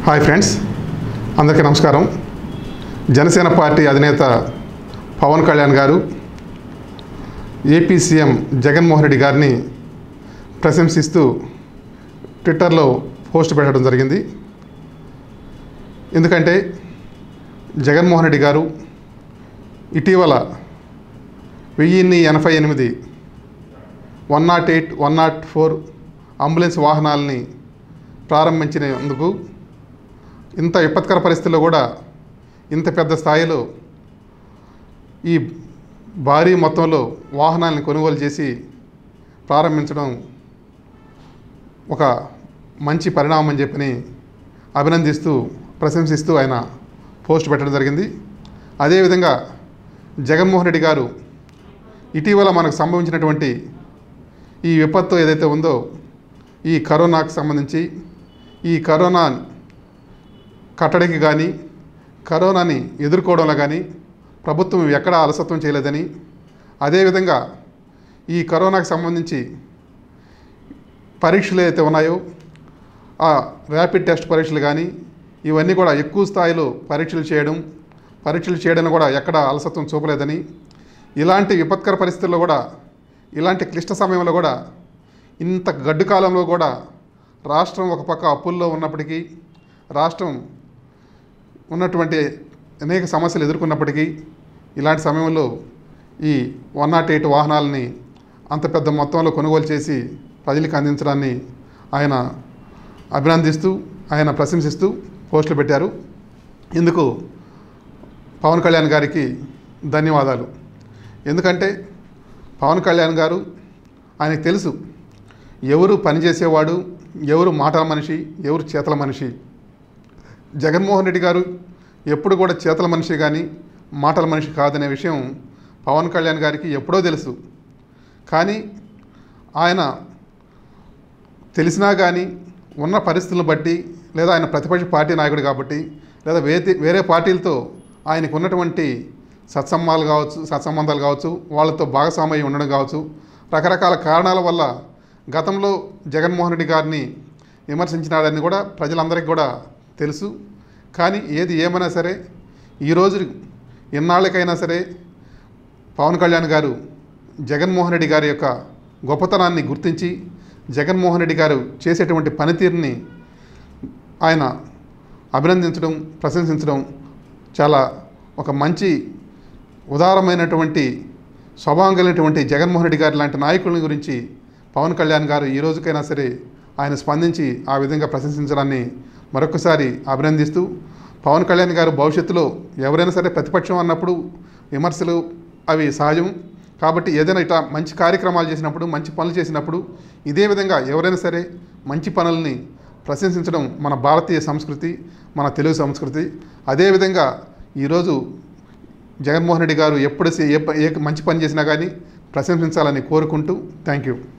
hi friends అందరికీ నమస్కారం Janasena party అధినేత పవన్ కళ్యాణ్ గారు ఏపీ సీఎం జగన్మోహన్ రెడ్డి గారిని ప్రశంసిస్తూ ట్విట్టర్లో పోస్ట్ పెట్టడం జరిగింది ఎందుకంటే జగన్మోహన్ రెడ్డి గారు ఇటీవల వెయ్యిన్ని ఎనభై ఎనిమిది one naught eight one naught four ambulance వాహనాలని ప్రారంభించినందుకు ఇంత విపత్కర పరిస్థితుల్లో కూడా ఇంత పెద్ద స్థాయిలో ఈ భారీ మొత్తంలో వాహనాలను కొనుగోలు చేసి ప్రారంభించడం ఒక మంచి పరిణామం అని చెప్పని అభినందిస్తూ ప్రశంసిస్తూ ఆయన పోస్ట్ పెట్టడం జరిగింది అదేవిధంగా జగన్మోహన్ రెడ్డి గారు ఇటీవల మనకు సంభవించినటువంటి ఈ విపత్తు ఏదైతే ఉందో ఈ కరోనాకు సంబంధించి ఈ కరోనా కట్టడికి కానీ కరోనాని ఎదుర్కోవడంలో కానీ ప్రభుత్వం ఎక్కడా అలసత్వం చేయలేదని అదేవిధంగా ఈ కరోనాకు సంబంధించి పరీక్షలు ఏదైతే ఉన్నాయో ఆ ర్యాపిడ్ టెస్ట్ పరీక్షలు కానీ ఇవన్నీ కూడా ఎక్కువ స్థాయిలో పరీక్షలు చేయడం పరీక్షలు చేయడం కూడా ఎక్కడ అలసత్వం చూపలేదని ఇలాంటి విపత్కర పరిస్థితుల్లో కూడా ఇలాంటి క్లిష్ట సమయంలో కూడా ఇంత గడ్డు కాలంలో కూడా రాష్ట్రం ఒక పక్క అప్పుల్లో ఉన్నప్పటికీ రాష్ట్రం ఉన్నటువంటి అనేక సమస్యలు ఎదుర్కొన్నప్పటికీ ఇలాంటి సమయంలో ఈ వన్ నాట్ ఎయిట్ వాహనాలని అంత పెద్ద మొత్తంలో కొనుగోలు చేసి ప్రజలకు అందించడాన్ని ఆయన అభినందిస్తూ ఆయన ప్రశంసిస్తూ పోస్టులు పెట్టారు ఇందుకు పవన్ కళ్యాణ్ గారికి ధన్యవాదాలు ఎందుకంటే పవన్ కళ్యాణ్ గారు ఆయనకు తెలుసు ఎవరు పనిచేసేవాడు ఎవరు మాటల మనిషి ఎవరు చేతల మనిషి జగన్మోహన్ రెడ్డి గారు ఎప్పుడు కూడా చేతల మనిషి కానీ మాటల మనిషి కాదనే విషయం పవన్ కళ్యాణ్ గారికి ఎప్పుడో తెలుసు కానీ ఆయన తెలిసినా కానీ ఉన్న పరిస్థితులను బట్టి లేదా ఆయన ప్రతిపక్ష పార్టీ నాయకుడు కాబట్టి లేదా వేరే వేరే పార్టీలతో ఆయనకు ఉన్నటువంటి సత్సంబాలు కావచ్చు సత్సంబంధాలు కావచ్చు వాళ్ళతో భాగస్వామ్యం ఉండడం కావచ్చు రకరకాల కారణాల వల్ల గతంలో జగన్మోహన్ రెడ్డి గారిని విమర్శించినాడని కూడా ప్రజలందరికీ కూడా తెలుసు కానీ ఏది ఏమైనా సరే ఈరోజు ఇన్నాళ్ళకైనా సరే పవన్ కళ్యాణ్ గారు జగన్మోహన్ రెడ్డి గారి యొక్క గొప్పతనాన్ని గుర్తించి జగన్మోహన్ రెడ్డి గారు చేసేటువంటి పనితీరుని ఆయన అభినందించడం ప్రశంసించడం చాలా ఒక మంచి ఉదారమైనటువంటి స్వభావం కలిగినటువంటి జగన్మోహన్ రెడ్డి గారి లాంటి నాయకుల గురించి పవన్ కళ్యాణ్ గారు ఈ రోజుకైనా సరే ఆయన స్పందించి ఆ విధంగా ప్రశంసించడాన్ని మరొకసారి అభినందిస్తూ పవన్ కళ్యాణ్ గారు భవిష్యత్తులో ఎవరైనా సరే ప్రతిపక్షం అన్నప్పుడు విమర్శలు అవి సహజం కాబట్టి ఏదైనా ఇట్లా మంచి కార్యక్రమాలు చేసినప్పుడు మంచి పనులు చేసినప్పుడు ఇదే విధంగా ఎవరైనా సరే మంచి పనుల్ని ప్రశంసించడం మన భారతీయ సంస్కృతి మన తెలుగు సంస్కృతి అదేవిధంగా ఈరోజు జగన్మోహన్ రెడ్డి గారు ఎప్పుడు సే- ఏ ప- ఏ మంచి పని చేసినా కానీ ప్రశంసించాలని కోరుకుంటూ థ్యాంక్ యూ